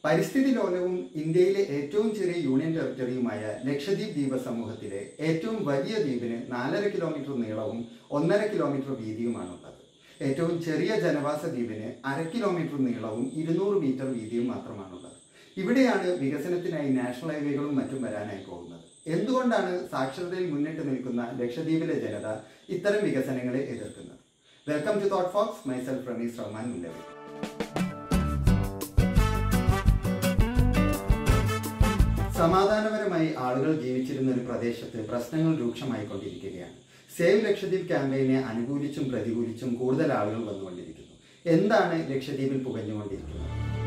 പരിസ്ഥിതി ലോലവും ഇന്ത്യയിലെ ഏറ്റവും ചെറിയ യൂണിയൻ ടെറിട്ടറിയുമായ ലക്ഷദ്വീപ് ദ്വീപ സമൂഹത്തിലെ ഏറ്റവും വലിയ ദ്വീപിന് നാലര കിലോമീറ്റർ നീളവും ഒന്നര കിലോമീറ്റർ വീതിയുമാണുള്ളത് ഏറ്റവും ചെറിയ ജനവാസ ദ്വീപിന് അര കിലോമീറ്റർ നീളവും ഇരുന്നൂറ് മീറ്റർ വീതിയും മാത്രമാണുള്ളത് ഇവിടെയാണ് വികസനത്തിനായി നാഷണൽ ഹൈവേകളും മറ്റും വരാനായി പോകുന്നത് എന്തുകൊണ്ടാണ് സാക്ഷരതയിൽ മുന്നിട്ട് നിൽക്കുന്ന ലക്ഷദ്വീപിലെ ജനത ഇത്തരം വികസനങ്ങളെ എതിർക്കുന്നത് welcome to thought folks myself Ramees Rahman Mullavi സമാധാനപരമായി ആളുകൾ ജീവിച്ചിരുന്ന ഒരു പ്രദേശത്ത് പ്രശ്നങ്ങൾ രൂക്ഷമായിക്കൊണ്ടിരിക്കുകയാണ് സേവ് ലക്ഷദ്വീപ് ക്യാമ്പയിനെ അനുകൂലിച്ചും പ്രതികൂലിച്ചും കൂടുതൽ ആളുകൾ വന്നുകൊണ്ടിരിക്കുന്നു എന്താണ് ലക്ഷദ്വീപിൽ പുകഞ്ഞുകൊണ്ടിരിക്കുന്നത്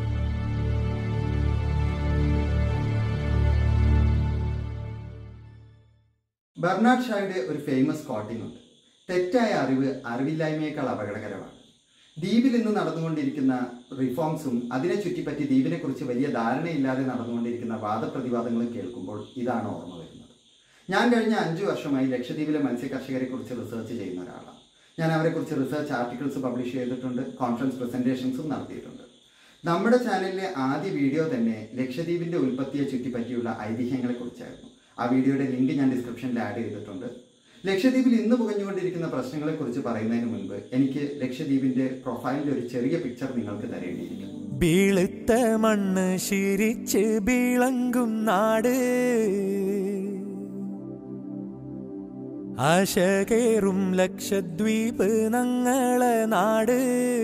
ബർണാഡ് ഷായുടെ ഒരു ഫേമസ് കോട്ടിംഗ് ഉണ്ട് തെറ്റായ അറിവ് അറിവില്ലായ്മയേക്കാൾ അപകടകരമാണ് ദ്വീപിൽ ഇന്ന് നടന്നുകൊണ്ടിരിക്കുന്ന റിഫോംസും അതിനെ ചുറ്റിപ്പറ്റി ദ്വീപിനെ കുറിച്ച് വലിയ ധാരണയില്ലാതെ നടന്നുകൊണ്ടിരിക്കുന്ന വാദപ്രതിവാദങ്ങളും കേൾക്കുമ്പോൾ ഇതാണ് ഓർമ്മ വരുന്നത് ഞാൻ കഴിഞ്ഞ അഞ്ചു വർഷമായി ലക്ഷദ്വീപിലെ മത്സ്യ കർഷകരെ കുറിച്ച് റിസർച്ച് ചെയ്യുന്ന ഒരാളാണ് ഞാൻ അവരെക്കുറിച്ച് റിസർച്ച് ആർട്ടിക്കിൾസ് പബ്ലിഷ് ചെയ്തിട്ടുണ്ട് കോൺഫറൻസ് പ്രസന്റേഷൻസും നടത്തിയിട്ടുണ്ട് നമ്മുടെ ചാനലിലെ ആദ്യ വീഡിയോ തന്നെ ലക്ഷദ്വീപിന്റെ ഉൽപ്പത്തിയെ ചുറ്റിപ്പറ്റിയുള്ള ഐതിഹ്യങ്ങളെ കുറിച്ചായിരുന്നു ആ വീഡിയോയുടെ ലിങ്ക് ഞാൻ ഡിസ്ക്രിപ്ഷനിൽ ആഡ് ചെയ്തിട്ടുണ്ട് ലക്ഷദ്വീപിൽ ഇന്ന് പുകഞ്ഞുകൊണ്ടിരിക്കുന്ന പ്രശ്നങ്ങളെക്കുറിച്ച് പറയുന്നതിന് മുൻപ് എനിക്ക് ലക്ഷദ്വീപിന്റെ പ്രൊഫൈലിന്റെ ഒരു ചെറിയ പിക്ചർ നിങ്ങൾക്ക് തരേണ്ടിയിരിക്കുന്നു ബീളുത്ത മണ്ണ് ശിരിച്ച് ബീളങ്കും നാട് ആശകേറും ലക്ഷദ്വീപ് നങ്ങളെ നാട്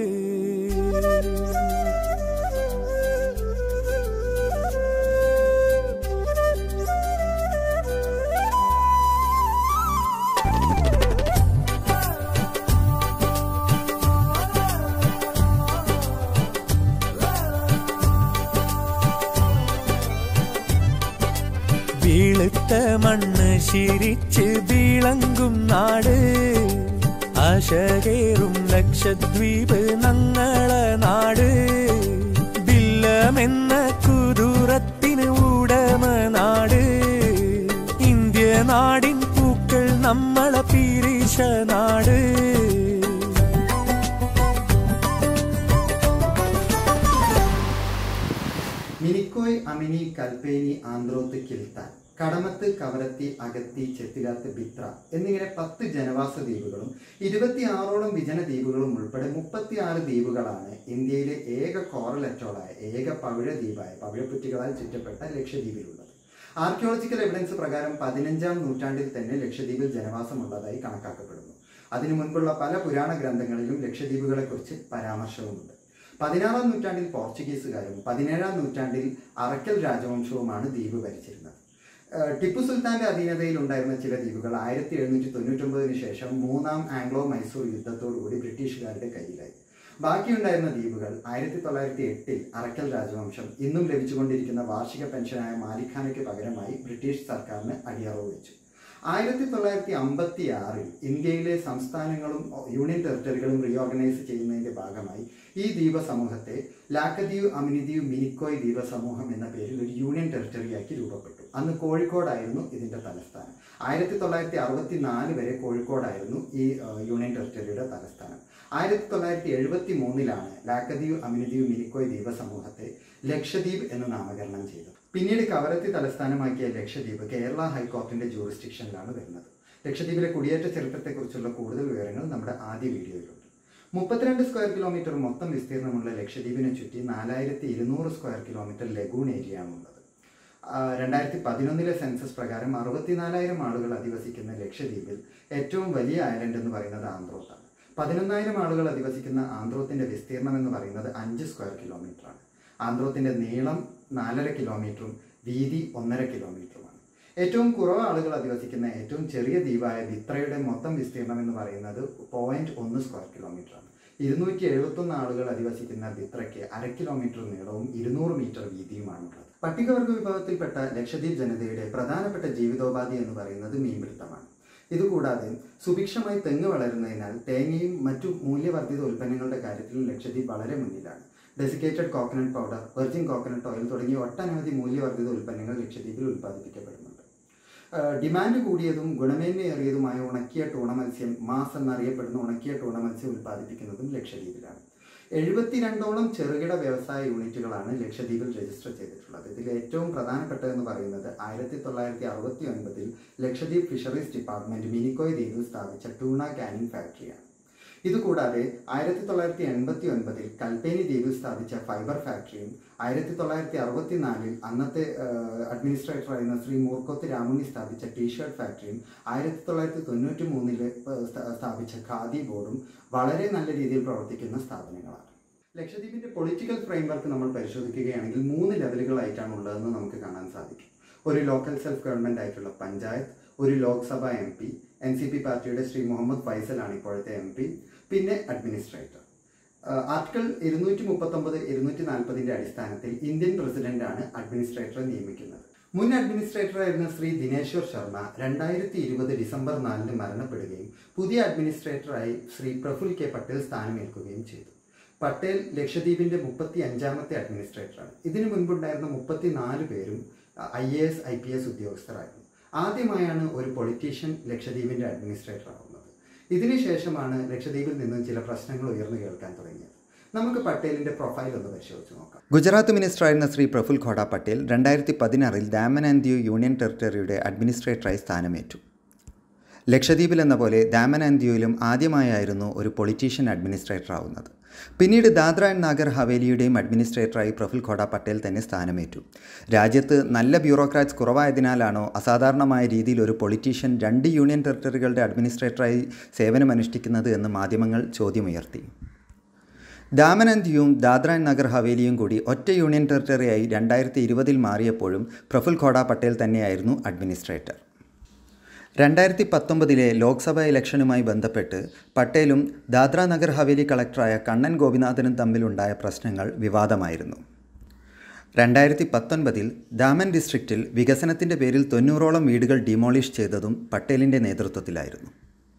വീളുത്ത മണ്ണ് ശിരിച്ച് ബീളങ്കും നാട് ആശകേറും ലക്ഷദ്വീപ് നങ്ങളെ നാട് ബില്ലമെന്ന കുതൂറത്തിന് ഉടമ നാട് ഇന്ത്യ നാടിൻ പൂക്കൾ നമ്മളെ പീരീശ നാട് മിനിക്കോയ് അമിനി കൽപ്പേനി ആന്ത്രോത്ത് കിൽത്താൻ കടമത്ത് കവരത്തി അകത്തി ചെത്തിലാത്ത് ബിത്ര എന്നിങ്ങനെ പത്ത് ജനവാസ ദ്വീപുകളും ഇരുപത്തിയാറോളം വിജന ദ്വീപുകളും ഉൾപ്പെടെ മുപ്പത്തിയാറ് ദ്വീപുകളാണ് ഇന്ത്യയിലെ ഏക കോറൽ അറ്റോളായ ഏക പവിഴ ദ്വീപായ പവിഴപ്പുറ്റുകളാൽ ചുറ്റപ്പെട്ട ലക്ഷദ്വീപിലുള്ളത് ആർക്കിയോളജിക്കൽ എവിഡൻസ് പ്രകാരം പതിനഞ്ചാം നൂറ്റാണ്ടിൽ തന്നെ ലക്ഷദ്വീപിൽ ജനവാസമുള്ളതായി കണക്കാക്കപ്പെടുന്നു അതിനു മുൻപുള്ള പല പുരാണ ഗ്രന്ഥങ്ങളിലും ലക്ഷദ്വീപുകളെക്കുറിച്ച് പരാമർശവുമുണ്ട് പതിനാറാം നൂറ്റാണ്ടിൽ പോർച്ചുഗീസുകാരും പതിനേഴാം നൂറ്റാണ്ടിൽ അറക്കൽ രാജവംശവുമാണ് ദ്വീപ് ഭരിച്ചിരുന്നത് ഏഹ് ടിപ്പു സുൽത്താന്റെ അധീനതയിൽ ഉണ്ടായിരുന്ന ചില ദ്വീപുകൾ ആയിരത്തി എഴുന്നൂറ്റി തൊണ്ണൂറ്റൊമ്പതിന് ശേഷം മൂന്നാം ആംഗ്ലോ മൈസൂർ യുദ്ധത്തോടുകൂടി ബ്രിട്ടീഷുകാരുടെ കയ്യിലായി ബാക്കിയുണ്ടായിരുന്ന ദ്വീപുകൾ ആയിരത്തി തൊള്ളായിരത്തി എട്ടിൽ അറക്കൽ രാജവംശം ഇന്നും ലഭിച്ചുകൊണ്ടിരിക്കുന്ന വാർഷിക പെൻഷനായ മാലിഖാനയ്ക്ക് പകരമായി ബ്രിട്ടീഷ് സർക്കാരിന് അടിയറവ് വെച്ചു ആയിരത്തി തൊള്ളായിരത്തി അമ്പത്തി ആറിൽ ഇന്ത്യയിലെ സംസ്ഥാനങ്ങളും യൂണിയൻ ടെറിട്ടറികളും റീഓർഗനൈസ് ചെയ്യുന്നതിന്റെ ഭാഗമായി ഈ ദ്വീപ സമൂഹത്തെ ലാക്കദ്വീപ് അമിനിദ്വീപ് മിനിക്കോയ് ദ്വീപ സമൂഹം എന്ന പേരിൽ ഒരു യൂണിയൻ ടെറിട്ടറിയാക്കി രൂപപ്പെട്ടു അന്ന് കോഴിക്കോടായിരുന്നു ഇതിന്റെ തലസ്ഥാനം ആയിരത്തി തൊള്ളായിരത്തി അറുപത്തി നാല് വരെ കോഴിക്കോടായിരുന്നു ഈ ഏഹ്, യൂണിയൻ ടെറിട്ടറിയുടെ തലസ്ഥാനം ആയിരത്തി തൊള്ളായിരത്തി എഴുപത്തി മൂന്നിലാണ് ലാക്കദ്വീപ് അമിനിദ്വീപ് മിനിക്കോയ് ദ്വീപ സമൂഹത്തെ ലക്ഷദ്വീപ് എന്ന് നാമകരണം ചെയ്തത് പിന്നീട് കവരത്തി തലസ്ഥാനമാക്കിയ ലക്ഷദ്വീപ് കേരള ഹൈക്കോർട്ടിന്റെ ജൂറിസ്ഡിക്ഷനിലാണ് വരുന്നത് ലക്ഷദ്വീപിലെ കുടിയേറ്റ ചരിത്രത്തെക്കുറിച്ചുള്ള കൂടുതൽ വിവരങ്ങൾ നമ്മുടെ ആദ്യ വീഡിയോയിലുണ്ട് മുപ്പത്തിരണ്ട് സ്ക്വയർ കിലോമീറ്റർ മൊത്തം വിസ്തീർണമുള്ള ലക്ഷദ്വീപിനെ ചുറ്റി നാലായിരത്തി ഇരുന്നൂറ് സ്ക്വയർ കിലോമീറ്റർ ലഗൂൺ ഏരിയയാണുള്ളത് രണ്ടായിരത്തി പതിനൊന്നിലെ സെൻസസ് പ്രകാരം അറുപത്തിനാലായിരം ആളുകൾ അധിവസിക്കുന്ന ലക്ഷദ്വീപിൽ ഏറ്റവും വലിയ ഐലൻഡ് എന്ന് പറയുന്നത് ആന്ത്രോത്താണ് പതിനൊന്നായിരം ആളുകൾ അധിവസിക്കുന്ന ആന്ത്രോത്തിന്റെ വിസ്തീർണം എന്ന് പറയുന്നത് അഞ്ച് സ്ക്വയർ കിലോമീറ്റർ ആണ് ആന്ത്രോത്തിന്റെ നീളം നാലര കിലോമീറ്ററും വീതി ഒന്നര കിലോമീറ്ററുമാണ് ഏറ്റവും കുറവ് ആളുകൾ അധിവസിക്കുന്ന ഏറ്റവും ചെറിയ ദ്വീപായ വിത്രയുടെ മൊത്തം വിസ്തീർണം എന്ന് പറയുന്നത് പോയിന്റ് ഒന്ന് സ്ക്വയർ കിലോമീറ്റർ ആണ് ഇരുന്നൂറ്റി എഴുപത്തൊന്ന് ആളുകൾ അധിവസിക്കുന്ന ബിത്രയ്ക്ക് അര കിലോമീറ്റർ നീളവും ഇരുന്നൂറ് മീറ്റർ വീതിയുമാണുള്ളത് പട്ടികവർഗ വിഭാഗത്തിൽപ്പെട്ട ലക്ഷദ്വീപ് ജനതയുടെ പ്രധാനപ്പെട്ട ജീവിതോപാധി എന്ന് പറയുന്നത് മീൻപിടുത്തമാണ് ഇതുകൂടാതെ സുഭിക്ഷമായി തെങ്ങ് വളരുന്നതിനാൽ തേങ്ങയും മറ്റു മൂല്യവർദ്ധിത ഉൽപ്പന്നങ്ങളുടെ കാര്യത്തിലും ലക്ഷദ്വീപ് വളരെ മുന്നിലാണ് desiccated coconut powder virgin coconut oil തുടങ്ങിയ ഒട്ടനവധി മൂല്യവർദ്ധിത ഉൽപ്പന്നങ്ങൾ ലക്ഷദ്വീപിൽ ഉൽപ്പാദിപ്പിക്കപ്പെടുന്നുണ്ട് ഏഹ് ഡിമാൻഡ് കൂടിയതും ഗുണമേന്മയേറിയതുമായ ഉണക്കിയ ടൂണ മത്സ്യം മാസ് എന്നറിയപ്പെടുന്ന ഉണക്കിയ ടൂണ മത്സ്യം ഉൽപ്പാദിപ്പിക്കുന്നതും ലക്ഷദ്വീപിലാണ് എഴുപത്തിരണ്ടോളം ചെറുകിട വ്യവസായ യൂണിറ്റുകളാണ് ലക്ഷദ്വീപിൽ രജിസ്റ്റർ ചെയ്തിട്ടുള്ളത് ഇതിൽ ഏറ്റവും പ്രധാനപ്പെട്ടതെന്ന് പറയുന്നത് ആയിരത്തി തൊള്ളായിരത്തി അറുപത്തി ഒൻപതിൽ ലക്ഷദ്വീപ് ഫിഷറീസ് ഡിപ്പാർട്ട്മെന്റ് മിനിക്കോയ് ദ്വീപിൽ സ്ഥാപിച്ച ടൂണ കാനിങ് ഫാക്ടറിയാണ് ഇതുകൂടാതെ ആയിരത്തി തൊള്ളായിരത്തി എൺപത്തി ഒൻപതിൽ കൽപ്പേനി ദ്വീപിൽ സ്ഥാപിച്ച ഫൈബർ ഫാക്ടറിയും ആയിരത്തി തൊള്ളായിരത്തി അറുപത്തിനാലിൽ അന്നത്തെ അഡ്മിനിസ്ട്രേറ്റർ ആയിരുന്ന ശ്രീ മൂർക്കോത്ത് രാമുണ്ണി സ്ഥാപിച്ച ടീഷർട്ട് ഫാക്ടറിയും ആയിരത്തി തൊള്ളായിരത്തി തൊണ്ണൂറ്റി മൂന്നില് സ്ഥാപിച്ച ഖാദി ബോർഡും വളരെ നല്ല രീതിയിൽ പ്രവർത്തിക്കുന്ന സ്ഥാപനങ്ങളാണ് ലക്ഷദ്വീപിന്റെ പൊളിറ്റിക്കൽ ഫ്രെയിംവർക്ക് നമ്മൾ പരിശോധിക്കുകയാണെങ്കിൽ മൂന്ന് ലെവലുകളായിട്ടാണ് ഉള്ളതെന്ന് നമുക്ക് കാണാൻ സാധിക്കും ഒരു ലോക്കൽ സെൽഫ് ഗവൺമെന്റ് ആയിട്ടുള്ള പഞ്ചായത്ത് ഒരു Lok Sabha M P N C P പാർട്ടിയുടെ ശ്രീ മുഹമ്മദ് ഫൈസലാണ് ഇപ്പോഴത്തെ എം പി പിന്നെ അഡ്മിനിസ്ട്രേറ്റർ ആർട്ടിക്കിൾ ഇരുന്നൂറ്റി മുപ്പത്തൊമ്പത് ഇരുന്നൂറ്റി നാൽപ്പതിന്റെ അടിസ്ഥാനത്തിൽ ഇന്ത്യൻ പ്രസിഡന്റാണ് അഡ്മിനിസ്ട്രേറ്ററെ നിയമിക്കുന്നത് മുൻ അഡ്മിനിസ്ട്രേറ്ററായിരുന്ന ശ്രീ ദിനേശ്വർ ശർമ്മ രണ്ടായിരത്തി ഇരുപത് ഡിസംബർ നാലിന് മരണപ്പെടുകയും പുതിയ അഡ്മിനിസ്ട്രേറ്ററായി ശ്രീ പ്രഫുൽ കെ പട്ടേൽ സ്ഥാനമേൽക്കുകയും ചെയ്തു പട്ടേൽ ലക്ഷദ്വീപിന്റെ മുപ്പത്തി അഞ്ചാമത്തെ അഡ്മിനിസ്ട്രേറ്ററാണ് ഇതിനു മുൻപുണ്ടായിരുന്ന മുപ്പത്തിനാല് പേരും I A S I P S ഉദ്യോഗസ്ഥരായിരുന്നു ആദ്യമായാണ് ഒരു പൊളിറ്റീഷ്യൻ ലക്ഷദ്വീപിന്റെ അഡ്മിനിസ്ട്രേറ്റർ ആവുന്നത് ഇതിനുശേഷമാണ് ലക്ഷദ്വീപിൽ നിന്നും ചില പ്രശ്നങ്ങൾ ഉയർന്നു കേൾക്കാൻ തുടങ്ങിയത് നമുക്ക് പട്ടേലിന്റെ പ്രൊഫൈൽ ഒന്ന് പരിശോധിച്ച് നോക്കാം ഗുജറാത്ത് മിനിസ്റ്ററായിരുന്ന ശ്രീ പ്രഫുൽ ഖോഡ പട്ടേൽ രണ്ടായിരത്തി പതിനാറിൽ Daman and Diu union territory അഡ്മിനിസ്ട്രേറ്ററായി സ്ഥാനമേറ്റു ലക്ഷദ്വീപിൽ എന്ന പോലെ ദാമൻ ആൻഡ് ദിയുവിലും ആദ്യമായായിരുന്നു ഒരു പൊളിറ്റീഷ്യൻ അഡ്മിനിസ്ട്രേറ്റർ ആവുന്നത് പിന്നീട് ദാദ്ര ആൻഡ് നാഗർ ഹവേലിയുടെയും അഡ്മിനിസ്ട്രേറ്ററായി പ്രഫുൽ ഖോഡ പട്ടേൽ തന്നെ സ്ഥാനമേറ്റു രാജ്യത്ത് നല്ല ബ്യൂറോക്രാറ്റ്സ് കുറവായതിനാലാണോ അസാധാരണമായ രീതിയിൽ ഒരു പൊളിറ്റീഷ്യൻ രണ്ട് യൂണിയൻ ടെറിട്ടറികളുടെ അഡ്മിനിസ്ട്രേറ്ററായി സേവനമനുഷ്ഠിക്കുന്നത് എന്ന് മാധ്യമങ്ങൾ ചോദ്യമുയർത്തി ദാമൻ ആൻഡ് ദിയുവും ദാദ്ര ആൻഡ് നഗർ ഹവേലിയും കൂടി ഒറ്റ യൂണിയൻ ടെറിട്ടറിയായി രണ്ടായിരത്തി ഇരുപതിൽ മാറിയപ്പോഴും പ്രഫുൽ ഖോഡ പട്ടേൽ തന്നെയായിരുന്നു അഡ്മിനിസ്ട്രേറ്റർ രണ്ടായിരത്തി പത്തൊമ്പതിലെ ലോക്സഭാ ഇലക്ഷനുമായി ബന്ധപ്പെട്ട് പട്ടേലും ദാദ്ര നഗർ ഹവേലി കളക്ടറായ കണ്ണൻ ഗോപിനാഥനും തമ്മിലുണ്ടായ പ്രശ്നങ്ങൾ വിവാദമായിരുന്നു രണ്ടായിരത്തി പത്തൊൻപതിൽ ദാമൻ ഡിസ്ട്രിക്റ്റിൽ വികസനത്തിൻ്റെ പേരിൽ തൊണ്ണൂറോളം വീടുകൾ ഡിമോളിഷ് ചെയ്തതും പട്ടേലിൻ്റെ നേതൃത്വത്തിലായിരുന്നു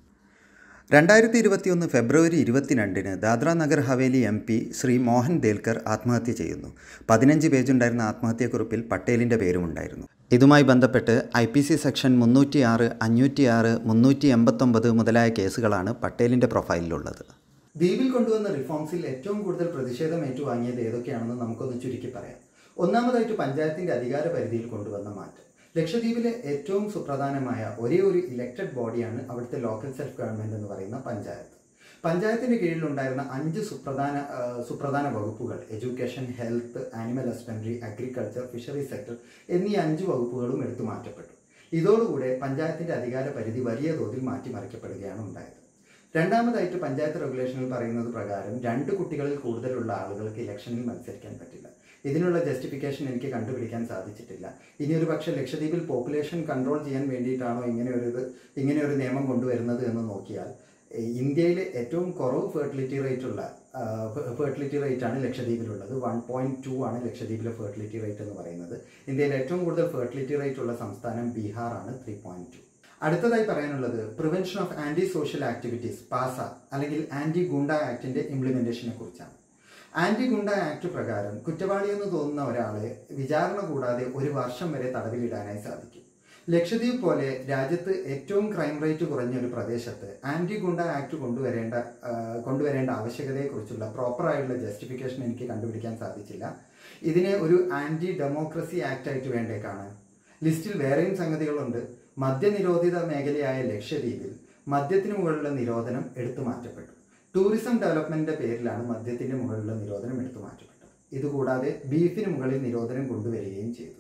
രണ്ടായിരത്തി ഇരുപത്തിയൊന്ന് ഫെബ്രുവരി ഇരുപത്തിരണ്ടിന് ദാദ്ര നഗർ ഹവേലി എം പി ശ്രീ മോഹൻ ദേൽക്കർ ആത്മഹത്യ ചെയ്യുന്നു പതിനഞ്ച് പേജുണ്ടായിരുന്ന ആത്മഹത്യക്കുറിപ്പിൽ പട്ടേലിൻ്റെ പേരുമുണ്ടായിരുന്നു ഇതുമായി ബന്ധപ്പെട്ട് ഐ പി സി സെക്ഷൻ മുന്നൂറ്റിയാറ് അഞ്ഞൂറ്റിയാറ് മുന്നൂറ്റി എൺപത്തൊമ്പത് മുതലായ കേസുകളാണ് പട്ടേലിൻ്റെ പ്രൊഫൈലിലുള്ളത് ദ്വീപിൽ കൊണ്ടുവന്ന റിഫോംസിൽ ഏറ്റവും കൂടുതൽ പ്രതിഷേധം ഏറ്റുവാങ്ങിയത് ഏതൊക്കെയാണെന്ന് നമുക്കൊന്ന് ചുരുക്കി പറയാം ഒന്നാമതായിട്ട് പഞ്ചായത്തിന്റെ അധികാര പരിധിയിൽ കൊണ്ടുവന്ന മാറ്റം ലക്ഷദ്വീപിലെ ഏറ്റവും സുപ്രധാനമായ ഒരേ ഒരു ഇലക്റ്റഡ് ബോഡിയാണ് അവിടുത്തെ ലോക്കൽ സെൽഫ് ഗവൺമെന്റ് എന്ന് പറയുന്ന പഞ്ചായത്ത് പഞ്ചായത്തിന്റെ കീഴിലുണ്ടായിരുന്ന അഞ്ച് സുപ്രധാന ആ, സുപ്രധാന വകുപ്പുകൾ education health animal husbandry agriculture fishery sector എന്നീ അഞ്ച് വകുപ്പുകളും എടുത്തു മാറ്റപ്പെട്ടു ഇതോടുകൂടെ പഞ്ചായത്തിന്റെ അധികാര പരിധി വലിയ തോതിൽ മാറ്റിമറിക്കപ്പെടുകയാണ് ഉണ്ടായത് രണ്ടാമതായിട്ട് പഞ്ചായത്ത് റെഗുലേഷനിൽ പറയുന്നത് പ്രകാരം രണ്ട് കുട്ടികളിൽ കൂടുതലുള്ള ആളുകൾക്ക് ഇലക്ഷനിൽ മത്സരിക്കാൻ പറ്റില്ല ഇതിനുള്ള ജസ്റ്റിഫിക്കേഷൻ എനിക്ക് കണ്ടുപിടിക്കാൻ സാധിച്ചിട്ടില്ല ഇനി ഒരു പക്ഷേ ലക്ഷദ്വീപിൽ പോപ്പുലേഷൻ കൺട്രോൾ ചെയ്യാൻ വേണ്ടിയിട്ടാണോ ഇങ്ങനെ ഒരു ഇത് ഇങ്ങനെ ഒരു നിയമം കൊണ്ടുവരുന്നത് എന്ന് നോക്കിയാൽ ഏ, ഇന്ത്യയിലെ ഏറ്റവും കുറവ് ഫെർട്ടിലിറ്റി റേറ്റ് ഉള്ള ഫെർട്ടിലിറ്റി റേറ്റ് ആണ് ലക്ഷദ്വീപിലുള്ളത് വൺ പോയിന്റ് ടു ആണ് ലക്ഷദ്വീപിലെ ഫെർട്ടിലിറ്റി റേറ്റ് എന്ന് പറയുന്നത് ഇന്ത്യയിൽ ഏറ്റവും കൂടുതൽ ഫെർട്ടിലിറ്റി റേറ്റ് ഉള്ള സംസ്ഥാനം ബീഹാർ ആണ് ത്രീ പോയിന്റ് ടു അടുത്തതായി പറയാനുള്ളത് prevention of anti social activities പാസ അല്ലെങ്കിൽ ആന്റി ഗുണ്ട ആക്ടിന്റെ ഇംപ്ലിമെന്റേഷനെ കുറിച്ചാണ് ആന്റി ഗുണ്ട ആക്ട് പ്രകാരം കുറ്റവാളിയെന്ന് തോന്നുന്ന ഒരാളെ വിചാരണ കൂടാതെ ഒരു വർഷം വരെ തടവിലിടാനായി സാധിക്കും ലക്ഷദ്വീപ് പോലെ രാജ്യത്ത് ഏറ്റവും ക്രൈം റേറ്റ് കുറഞ്ഞ ഒരു പ്രദേശത്ത് ആന്റി ഗുണ്ട ആക്ട് കൊണ്ടുവരേണ്ട ആ, കൊണ്ടുവരേണ്ട ആവശ്യകതയെക്കുറിച്ചുള്ള പ്രോപ്പറായിട്ടുള്ള ജസ്റ്റിഫിക്കേഷൻ എനിക്ക് കണ്ടുപിടിക്കാൻ സാധിച്ചില്ല ഇതിനെ ഒരു ആന്റി ഡെമോക്രസി ആക്ട് ആയിട്ട് വേണ്ടേ കാണാൻ ലിസ്റ്റിൽ വേറെയും സംഗതികളുണ്ട് മദ്യനിരോധിത മേഖലയായ ലക്ഷദ്വീപിൽ മദ്യത്തിന് മുകളിലുള്ള നിരോധനം എടുത്തു മാറ്റപ്പെട്ടു ടൂറിസം ഡെവലപ്മെന്റിന്റെ പേരിലാണ് മദ്യത്തിന്റെ മുകളിലുള്ള നിരോധനം എടുത്തു മാറ്റപ്പെട്ടത് ഇതുകൂടാതെ ബീഫിന് മുകളിൽ നിരോധനം കൊണ്ടുവരികയും ചെയ്തു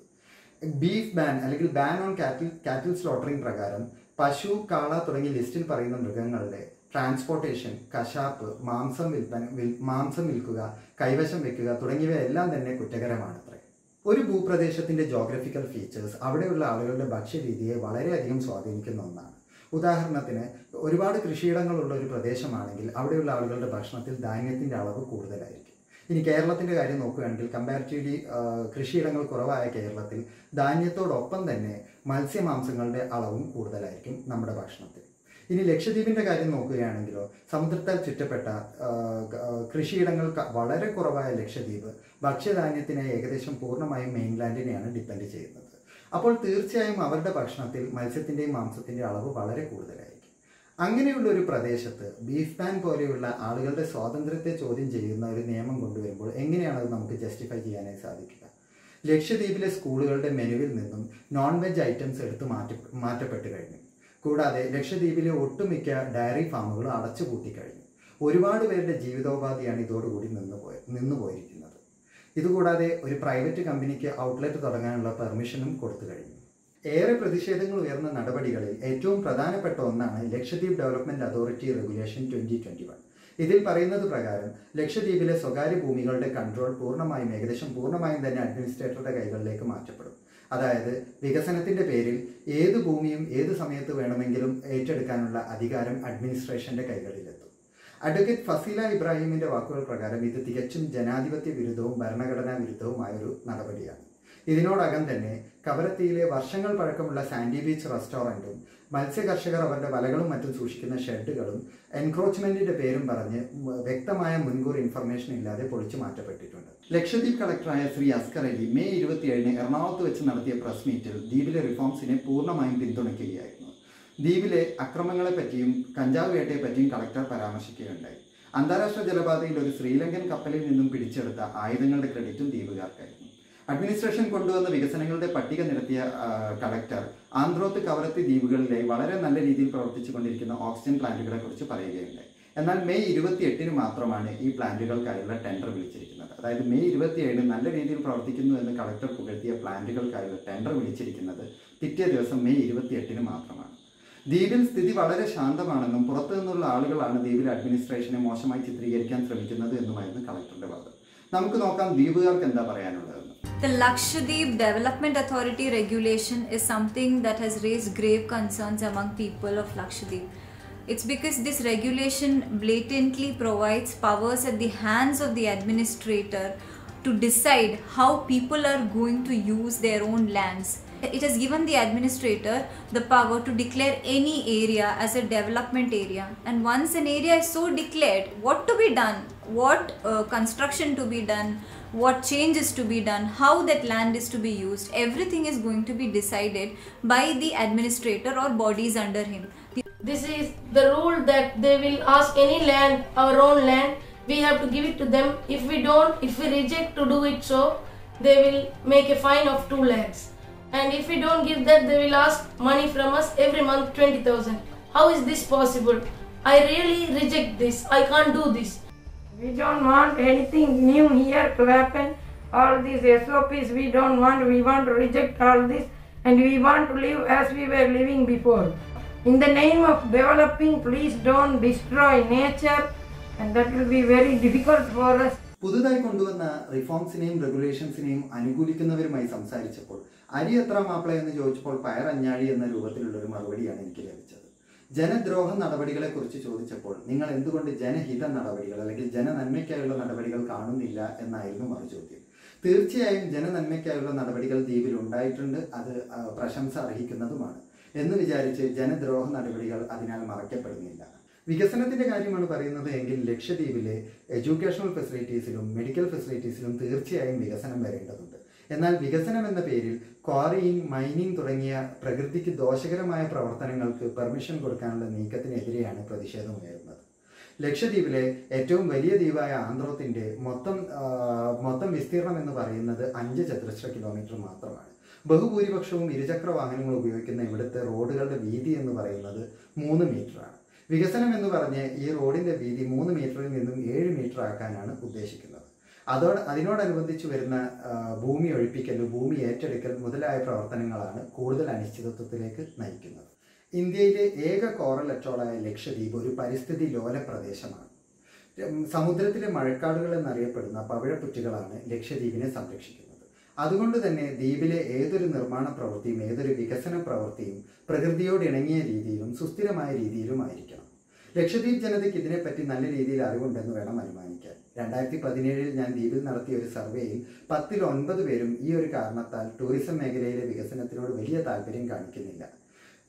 ബീഫ് ബാൻ അല്ലെങ്കിൽ ban on cattle cattle slaughtering പ്രകാരം പശു കാള തുടങ്ങിയ ലിസ്റ്റിൽ പറയുന്ന മൃഗങ്ങളുടെ ട്രാൻസ്പോർട്ടേഷൻ കശാപ്പ് മാംസം വിൽപ്പന വിൽ- മാംസം വിൽക്കുക കൈവശം വെക്കുക തുടങ്ങിയവയെല്ലാം തന്നെ കുറ്റകരമാണത്രേ ഒരു ഭൂപ്രദേശത്തിന്റെ ജോഗ്രഫിക്കൽ ഫീച്ചേഴ്സ് അവിടെയുള്ള ആളുകളുടെ ഭക്ഷ്യരീതിയെ വളരെയധികം സ്വാധീനിക്കുന്ന ഒന്നാണ് ഉദാഹരണത്തിന് ഒരുപാട് കൃഷിയിടങ്ങളുള്ള ഒരു പ്രദേശമാണെങ്കിൽ അവിടെയുള്ള ആളുകളുടെ ഭക്ഷണത്തിൽ ധാന്യത്തിന്റെ അളവ് കൂടുതലായിരിക്കും ഇനി കേരളത്തിന്റെ കാര്യം നോക്കുകയാണെങ്കിൽ കമ്പാരിറ്റീവ്ലി കൃഷിയിടങ്ങൾ കുറവായ കേരളത്തിൽ ധാന്യത്തോടൊപ്പം തന്നെ മത്സ്യമാംസങ്ങളുടെ അളവും കൂടുതലായിരിക്കും നമ്മുടെ ഭക്ഷണത്തിൽ ഇനി ലക്ഷദ്വീപിന്റെ കാര്യം നോക്കുകയാണെങ്കിലോ സമുദ്രത്താൽ ചുറ്റപ്പെട്ട ആ, ആ, കൃഷിയിടങ്ങൾ ക- വളരെ കുറവായ ലക്ഷദ്വീപ് ഭക്ഷ്യധാന്യത്തിനെ ഏകദേശം പൂർണ്ണമായും മെയിൻലാൻഡിനെയാണ് ഡിപ്പെൻഡ് ചെയ്യുന്നത് അപ്പോൾ തീർച്ചയായും അവരുടെ ഭക്ഷണത്തിൽ മത്സ്യത്തിന്റെയും മാംസത്തിന്റെയും അളവ് വളരെ കൂടുതലായിരിക്കും അങ്ങനെയുള്ള ഒരു പ്രദേശത്ത് ബീഫ് ബാൻ പോലെയുള്ള ആളുകളുടെ സ്വാതന്ത്ര്യത്തെ ചോദ്യം ചെയ്യുന്ന ഒരു നിയമം കൊണ്ടുവരുമ്പോൾ എങ്ങനെയാണ് അത് നമുക്ക് ജസ്റ്റിഫൈ ചെയ്യാനായി സാധിക്കുക ലക്ഷദ്വീപിലെ സ്കൂളുകളുടെ മെനുവിൽ നിന്നും നോൺ വെജ് ഐറ്റംസ് എടുത്ത് മാറ്റി മാറ്റപ്പെട്ട് കഴിഞ്ഞു കൂടാതെ ലക്ഷദ്വീപിലെ ഒട്ടുമിക്ക ഡയറി ഫാമുകളും അടച്ചുപൂട്ടി കഴിഞ്ഞു ഒരുപാട് പേരുടെ ജീവിതോപാധിയാണ് ഇതോടുകൂടി നിന്ന് പോയ നിന്ന് പോയിരിക്കുന്നത് ഇതുകൂടാതെ ഒരു പ്രൈവറ്റ് കമ്പനിക്ക് ഔട്ട്ലെറ്റ് തുടങ്ങാനുള്ള പെർമിഷനും കൊടുത്തു കഴിഞ്ഞു ഏറെ പ്രതിഷേധങ്ങൾ ഉയർന്ന നടപടികളിൽ ഏറ്റവും പ്രധാനപ്പെട്ട ഒന്നാണ് Lakshadweep development authority regulation twenty twenty one ഇതിൽ പറയുന്നത് പ്രകാരം ലക്ഷദ്വീപിലെ സ്വകാര്യ ഭൂമികളുടെ കൺട്രോൾ പൂർണ്ണമായും ഏകദേശം പൂർണ്ണമായും തന്നെ അഡ്മിനിസ്ട്രേറ്ററുടെ കൈകളിലേക്ക് മാറ്റപ്പെടും അതായത് വികസനത്തിന്റെ പേരിൽ ഏത് ഭൂമിയും ഏത് സമയത്ത് വേണമെങ്കിലും ഏറ്റെടുക്കാനുള്ള അധികാരം അഡ്മിനിസ്ട്രേഷന്റെ കൈകളിലെത്തും അഡ്വക്കേറ്റ് ഫസീല ഇബ്രാഹിമിന്റെ വാക്കുകൾ പ്രകാരം ഇത് തികച്ചും ജനാധിപത്യ വിരുദ്ധവും ഭരണഘടനാ വിരുദ്ധവുമായ ഒരു നടപടിയാണ് ഇതിനോടകം തന്നെ കവരത്തിയിലെ വർഷങ്ങൾ പഴക്കമുള്ള സാൻഡി ബീച്ച് റെസ്റ്റോറന്റും മത്സ്യ കർഷകർ അവരുടെ വലകളും മറ്റും സൂക്ഷിക്കുന്ന ഷെഡുകളും എൻക്രോച്ച്മെന്റിന്റെ പേരും പറഞ്ഞ് വ്യക്തമായ മുൻകൂർ ഇൻഫർമേഷൻ ഇല്ലാതെ പൊളിച്ചു മാറ്റപ്പെട്ടിട്ടുണ്ട് ലക്ഷദ്വീപ് കളക്ടറായ ശ്രീ അസ്കർ അലി മെയ് ഇരുപത്തിയേഴിന് എറണാകുളത്ത് വെച്ച് നടത്തിയ പ്രസ് മീറ്റിൽ ദ്വീപിലെ റിഫോംസിനെ പൂർണ്ണമായും പിന്തുണയ്ക്കുകയായിരുന്നു ദ്വീപിലെ അക്രമങ്ങളെ പറ്റിയും കഞ്ചാവ് വേട്ടയെ പറ്റിയും കളക്ടർ പരാമർശിക്കുകയുണ്ടായി അന്താരാഷ്ട്ര ജലപാതയിൽ ഒരു ശ്രീലങ്കൻ കപ്പലിൽ നിന്നും പിടിച്ചെടുത്ത ആയുധങ്ങളുടെ ക്രെഡിറ്റും ദ്വീപുകാർക്കായിരുന്നു അഡ്മിനിസ്ട്രേഷൻ കൊണ്ടുവന്ന വികസനങ്ങളുടെ പട്ടിക നിരത്തിയ ആ, കളക്ടർ ആന്ധ്രോത്ത് കവരത്തി ദ്വീപുകളിലെ വളരെ നല്ല രീതിയിൽ പ്രവർത്തിച്ചു കൊണ്ടിരിക്കുന്ന ഓക്സിജൻ പ്ലാന്റുകളെ കുറിച്ച് പറയുകയുണ്ടായി എന്നാൽ മെയ് ഇരുപത്തി എട്ടിന് മാത്രമാണ് ഈ പ്ലാന്റുകൾക്കായുള്ള ടെൻഡർ വിളിച്ചിരിക്കുന്നത് അതായത് മെയ് ഇരുപത്തിയേഴിന് നല്ല രീതിയിൽ പ്രവർത്തിക്കുന്നു എന്ന് കളക്ടർ പുകഴ്ത്തിയ പ്ലാന്റുകൾക്കായുള്ള ടെൻഡർ വിളിച്ചിരിക്കുന്നത് പിറ്റേ ദിവസം മെയ് ഇരുപത്തി എട്ടിന് മാത്രമാണ് ദ്വീപിൽ സ്ഥിതി വളരെ ശാന്തമാണെന്നും പുറത്തു നിന്നുള്ള ആളുകളാണ് ദ്വീപിലെ അഡ്മിനിസ്ട്രേഷനെ മോശമായി ചിത്രീകരിക്കാൻ ശ്രമിക്കുന്നത് എന്നുമായിരുന്നു കളക്ടറുടെ വാദം നമുക്ക് നോക്കാം ദ്വീപുകാർക്ക് എന്താ പറയാനുള്ളതെന്ന് The Lakshadweep Development Authority regulation is something that has raised grave concerns among people of Lakshadweep. It's because this regulation blatantly provides powers at the hands of the administrator to decide how people are going to use their own lands. It has given the administrator the power to declare any area as a development area. And once an area is so declared, what to be done, what uh, construction to be done, what changes to be done, how that land is to be used, everything is going to be decided by the administrator or bodies under him. The This is the rule that they will ask any land, our own land, we have to give it to them. If we don't, if we reject to do it so, they will make a fine of 2 lakhs. And if we don't give that, they will ask money from us every month 20,000. How is this possible? I really reject this. I can't do this. We don't want anything new here to happen. All these SOPs we don't want. We want to reject all this and we want to live as we were living before. In the name of developing, please don't destroy nature and that will be very difficult for us. പുതുതായി കൊണ്ടുവന്ന റിഫോംസിനെയും റെഗുലേഷൻസിനെയും അനുകൂലിക്കുന്നവരുമായി സംസാരിച്ചപ്പോൾ അരി എത്ര മാപ്പിള എന്ന് ചോദിച്ചപ്പോൾ പയറഞ്ഞാഴി എന്ന രൂപത്തിലുള്ള ഒരു മറുപടിയാണ് എനിക്ക് ലഭിച്ചത് ജനദ്രോഹ നടപടികളെ കുറിച്ച് ചോദിച്ചപ്പോൾ നിങ്ങൾ എന്തുകൊണ്ട് ജനഹിത നടപടികൾ അല്ലെങ്കിൽ ജനനന്മയ്ക്കായുള്ള നടപടികൾ കാണുന്നില്ല എന്നായിരുന്നു മറുചോദ്യം തീർച്ചയായും ജനനന്മയ്ക്കായുള്ള നടപടികൾ ദ്വീപിൽ ഉണ്ടായിട്ടുണ്ട് അത് ആ, പ്രശംസ അർഹിക്കുന്നതുമാണ് എന്ന് വിചാരിച്ച് ജനദ്രോഹ നടപടികൾ അതിനാൽ മറയ്ക്കപ്പെടുന്നില്ല വികസനത്തിന്റെ കാര്യമാണ് പറയുന്നത് എങ്കിൽ ലക്ഷദ്വീപിലെ എഡ്യൂക്കേഷണൽ ഫെസിലിറ്റീസിലും മെഡിക്കൽ ഫെസിലിറ്റീസിലും തീർച്ചയായും വികസനം വരേണ്ടതുണ്ട് എന്നാൽ വികസനം എന്ന പേരിൽ ക്വാറിയിങ് മൈനിങ് തുടങ്ങിയ പ്രകൃതിക്ക് ദോഷകരമായ പ്രവർത്തനങ്ങൾക്ക് പെർമിഷൻ കൊടുക്കാനുള്ള നീക്കത്തിനെതിരെയാണ് പ്രതിഷേധമുയരുന്നത് ലക്ഷദ്വീപിലെ ഏറ്റവും വലിയ ദ്വീപായ ആന്ധ്രോത്തിന്റെ മൊത്തം ആ, മൊത്തം വിസ്തീർണം എന്ന് പറയുന്നത് അഞ്ച് ചതുരശ്ര കിലോമീറ്റർ മാത്രമാണ് ബഹുഭൂരിപക്ഷവും ഇരുചക്ര വാഹനങ്ങൾ ഉപയോഗിക്കുന്ന ഇവിടുത്തെ റോഡുകളുടെ വീതി എന്ന് പറയുന്നത് മൂന്ന് മീറ്ററാണ് വികസനം എന്ന് പറഞ്ഞ് ഈ റോഡിന്റെ വീതി മൂന്ന് മീറ്ററിൽ നിന്നും ഏഴ് മീറ്റർ ആക്കാനാണ് ഉദ്ദേശിക്കുന്നത് അതോട് അതിനോടനുബന്ധിച്ച് വരുന്ന ആ, ഭൂമി ഒഴിപ്പിക്കൽ ഭൂമി ഏറ്റെടുക്കൽ മുതലായ പ്രവർത്തനങ്ങളാണ് കൂടുതൽ അനിശ്ചിതത്വത്തിലേക്ക് നയിക്കുന്നത് ഇന്ത്യയിലെ ഏക കോറൽ അറ്റോളായ ലക്ഷദ്വീപ് ഒരു പരിസ്ഥിതി ലോല പ്രദേശമാണ് ഉം, സമുദ്രത്തിലെ മഴക്കാടുകൾ എന്നറിയപ്പെടുന്ന പവിഴപ്പുറ്റുകളാണ് ലക്ഷദ്വീപിനെ സംരക്ഷിക്കുന്നത് അതുകൊണ്ട് തന്നെ ദ്വീപിലെ ഏതൊരു നിർമ്മാണ പ്രവൃത്തിയും ഏതൊരു വികസന പ്രവൃത്തിയും പ്രകൃതിയോട് ഇണങ്ങിയ രീതിയിലും സുസ്ഥിരമായ രീതിയിലും ആയിരിക്കണം ലക്ഷദ്വീപ് ജനതയ്ക്ക് ഇതിനെപ്പറ്റി നല്ല രീതിയിൽ അറിവുണ്ടെന്ന് വേണം അനുമാനിക്കാൻ രണ്ടായിരത്തി പതിനേഴിൽ ഞാൻ ദ്വീപിൽ നടത്തിയ ഒരു സർവേയിൽ പത്തിൽ ഒൻപത് പേരും ഈ ഒരു കാരണത്താൽ ടൂറിസം മേഖലയിലെ വികസനത്തിനോട് വലിയ താല്പര്യം കാണിക്കുന്നില്ല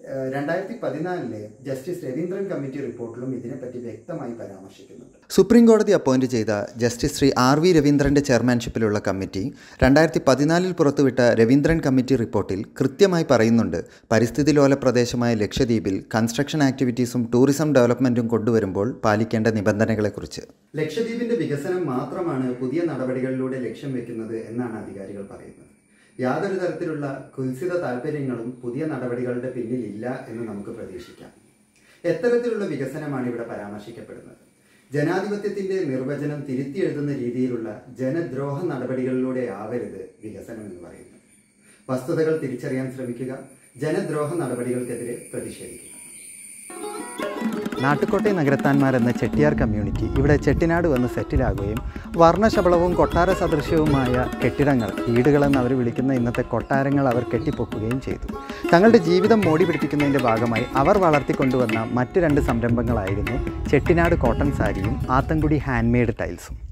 ഏഹ് രണ്ടായിരത്തി പതിനാലിലെ ജസ്റ്റിസ് രവീന്ദ്രൻ കമ്മിറ്റി റിപ്പോർട്ടിലും ഇതിനെപ്പറ്റി വ്യക്തമായി പരാമർശിക്കുന്നുണ്ട് സുപ്രീം കോടതി അപ്പോയിന്റ് ചെയ്ത ജസ്റ്റിസ് ശ്രീ ആർ വി രവീന്ദ്രന്റെ ചെയർമാൻഷിപ്പിലുള്ള കമ്മിറ്റി രണ്ടായിരത്തി പതിനാലിൽ പുറത്തുവിട്ട രവീന്ദ്രൻ കമ്മിറ്റി റിപ്പോർട്ടിൽ കൃത്യമായി പറയുന്നുണ്ട് പരിസ്ഥിതി ലോല പ്രദേശമായ ലക്ഷദ്വീപിൽ കൺസ്ട്രക്ഷൻ ആക്ടിവിറ്റീസും ടൂറിസം ഡെവലപ്മെൻറ്റും കൊണ്ടുവരുമ്പോൾ പാലിക്കേണ്ട നിബന്ധനകളെക്കുറിച്ച് ലക്ഷദ്വീപിന്റെ വികസനം മാത്രമാണ് പുതിയ നടപടികളിലൂടെ ലക്ഷ്യം വെക്കുന്നത് എന്നാണ് അധികാരികൾ പറയുന്നത് യാതൊരു തരത്തിലുള്ള കുൽസിത താല്പര്യങ്ങളും പുതിയ നടപടികളുടെ പിന്നിലില്ല എന്ന് നമുക്ക് പ്രതീക്ഷിക്കാം എത്തരത്തിലുള്ള വികസനമാണ് ഇവിടെ പരാമർശിക്കപ്പെടുന്നത് ജനാധിപത്യത്തിന്റെ നിർവചനം തിരുത്തി എഴുതുന്ന രീതിയിലുള്ള ജനദ്രോഹ നടപടികളിലൂടെ ആവരുത് വികസനം എന്ന് പറയുന്നത് വസ്തുതകൾ തിരിച്ചറിയാൻ ശ്രമിക്കുക ജനദ്രോഹ നടപടികൾക്കെതിരെ പ്രതിഷേധിക്കുക നാട്ടുകോട്ടെ നഗരത്താന്മാരെന്ന ചെട്ടിയാർ കമ്മ്യൂണിറ്റി ഇവിടെ ചെട്ടിനാട് വന്ന് സെറ്റിലാകുകയും വർണ്ണശബളവും കൊട്ടാര സദൃശ്യവുമായ കെട്ടിടങ്ങൾ വീടുകളെന്ന് അവർ വിളിക്കുന്ന ഇന്നത്തെ കൊട്ടാരങ്ങൾ അവർ കെട്ടിപ്പൊക്കുകയും ചെയ്തു തങ്ങളുടെ ജീവിതം മോടി പിടിപ്പിക്കുന്നതിൻ്റെ ഭാഗമായി അവർ വളർത്തിക്കൊണ്ടുവന്ന മറ്റ് രണ്ട് സംരംഭങ്ങളായിരുന്നു ചെട്ടിനാട് കോട്ടൺ സാരിയും ആത്തൻകുടി ഹാൻഡ്മെയ്ഡ് ടൈൽസും